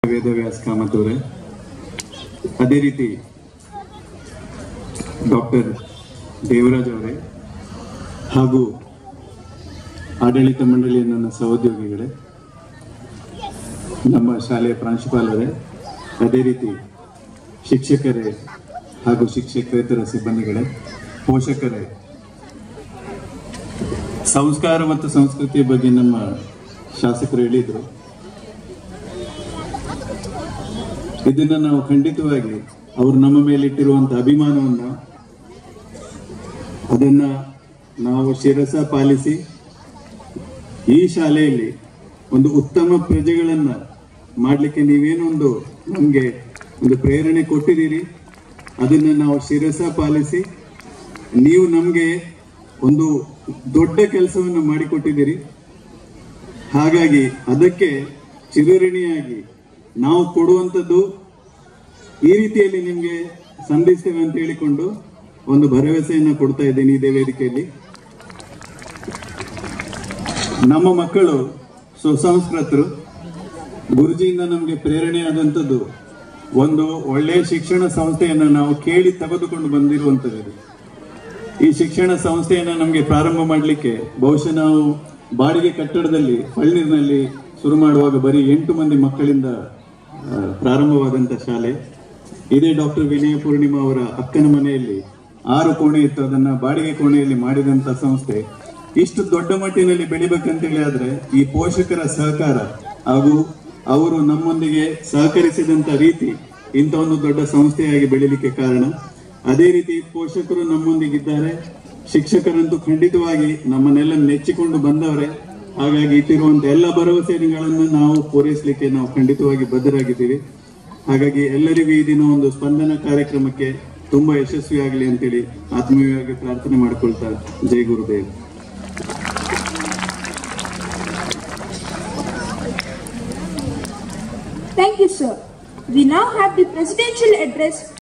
ವೇದವ್ಯಾಸ್ ಕಾಮತ್ ಅವರೇ ಅದೇ ರೀತಿ ಡಾಕ್ಟರ್ ದೇವರಾಜ್ ಅವರೇ ಹಾಗೂ ಆಡಳಿತ ಮಂಡಳಿಯ ನನ್ನ ಸಹೋದ್ಯೋಗಿಗಳೇ ನಮ್ಮ ಶಾಲೆಯ ಪ್ರಾಂಶುಪಾಲರೇ ಅದೇ ರೀತಿ ಶಿಕ್ಷಕರೇ ಹಾಗೂ ಶಿಕ್ಷಕೇತರ ಸಿಬ್ಬಂದಿಗಳೇ ಪೋಷಕರೇ ಸಂಸ್ಕಾರ ಮತ್ತು ಸಂಸ್ಕೃತಿಯ ಬಗ್ಗೆ ನಮ್ಮ ಶಾಸಕರು ಹೇಳಿದ್ರು ಇದನ್ನ ನಾವು ಖಂಡಿತವಾಗಿ ಅವರು ನಮ್ಮ ಮೇಲೆ ಇಟ್ಟಿರುವಂತ ಅಭಿಮಾನವನ್ನ ಅದನ್ನ ನಾವು ಶಿರಸ ಪಾಲಿಸಿ ಈ ಶಾಲೆಯಲ್ಲಿ ಒಂದು ಉತ್ತಮ ಪ್ರಜೆಗಳನ್ನ ಮಾಡಲಿಕ್ಕೆ ನೀವೇನೊಂದು ನಮಗೆ ಒಂದು ಪ್ರೇರಣೆ ಕೊಟ್ಟಿದ್ದೀರಿ ಅದನ್ನ ನಾವು ಶಿರಸ ಪಾಲಿಸಿ ನೀವು ನಮಗೆ ಒಂದು ದೊಡ್ಡ ಕೆಲಸವನ್ನು ಮಾಡಿಕೊಟ್ಟಿದ್ದೀರಿ ಹಾಗಾಗಿ ಅದಕ್ಕೆ ಚಿರಋಣಿಯಾಗಿ ನಾವು ಕೊಡುವಂಥದ್ದು ಈ ರೀತಿಯಲ್ಲಿ ನಿಮಗೆ ಸಂಧಿಸ್ತೇವೆ ಅಂತ ಹೇಳಿಕೊಂಡು ಒಂದು ಭರವಸೆಯನ್ನ ಕೊಡ್ತಾ ಇದ್ದೀನಿ ಇದೇ ವೇದಿಕೆಯಲ್ಲಿ ನಮ್ಮ ಮಕ್ಕಳು ಸುಸಂಸ್ಕೃತರು ಗುರುಜಿಯಿಂದ ನಮಗೆ ಪ್ರೇರಣೆಯಾದಂಥದ್ದು ಒಂದು ಒಳ್ಳೆಯ ಶಿಕ್ಷಣ ಸಂಸ್ಥೆಯನ್ನು ನಾವು ಕೇಳಿ ತೆಗೆದುಕೊಂಡು ಬಂದಿರುವಂಥದ್ದು ಈ ಶಿಕ್ಷಣ ಸಂಸ್ಥೆಯನ್ನು ನಮಗೆ ಪ್ರಾರಂಭ ಮಾಡಲಿಕ್ಕೆ ಬಹುಶಃ ನಾವು ಬಾಡಿಗೆ ಕಟ್ಟಡದಲ್ಲಿ ಪಳ್ನೀರಿನಲ್ಲಿ ಶುರು ಮಾಡುವಾಗ ಬರೀ ಎಂಟು ಮಂದಿ ಮಕ್ಕಳಿಂದ ಆ, ಪ್ರಾರಂಭವಾದಂಥ ಶಾಲೆ ಇದೇ ಡಾಕ್ಟರ್ ವಿನಯ ಪೂರ್ಣಿಮಾ ಅವರ ಅಕ್ಕನ ಮನೆಯಲ್ಲಿ ಆರು ಕೋಣೆ ಇತ್ತು ಅದನ್ನ ಬಾಡಿಗೆ ಕೋಣೆಯಲ್ಲಿ ಮಾಡಿದಂತ ಸಂಸ್ಥೆ ಇಷ್ಟು ದೊಡ್ಡ ಮಟ್ಟಿನಲ್ಲಿ ಬೆಳಿಬೇಕಂತೇಳಿ ಆದ್ರೆ ಈ ಪೋಷಕರ ಸಹಕಾರ ಹಾಗೂ ಅವರು ನಮ್ಮೊಂದಿಗೆ ಸಹಕರಿಸಿದಂತ ರೀತಿ ಇಂಥ ಒಂದು ದೊಡ್ಡ ಸಂಸ್ಥೆಯಾಗಿ ಬೆಳಿಲಿಕ್ಕೆ ಕಾರಣ ಅದೇ ರೀತಿ ಪೋಷಕರು ನಮ್ಮೊಂದಿಗಿದ್ದಾರೆ ಶಿಕ್ಷಕರಂತೂ ಖಂಡಿತವಾಗಿ ನಮ್ಮನ್ನೆಲ್ಲ ನೆಚ್ಚಿಕೊಂಡು ಬಂದವರೇ ಹಾಗಾಗಿ ಇಟ್ಟಿರುವಂತ ಎಲ್ಲ ಭರವಸೆಗಳನ್ನು ನಾವು ಪೂರೈಸಲಿಕ್ಕೆ ನಾವು ಖಂಡಿತವಾಗಿ ಬದ್ಧರಾಗಿದ್ದೀವಿ ಹಾಗಾಗಿ ಎಲ್ಲರಿಗೂ ಈ ದಿನ ಒಂದು ಸ್ಪಂದನ ಕಾರ್ಯಕ್ರಮಕ್ಕೆ ತುಂಬಾ ಯಶಸ್ವಿಯಾಗಲಿ ಅಂತೇಳಿ ಆತ್ಮೀಯವಾಗಿ ಪ್ರಾರ್ಥನೆ ಮಾಡ್ಕೊಳ್ತಾ ಜೈ Gurudev Thank you, sir. We now have the presidential address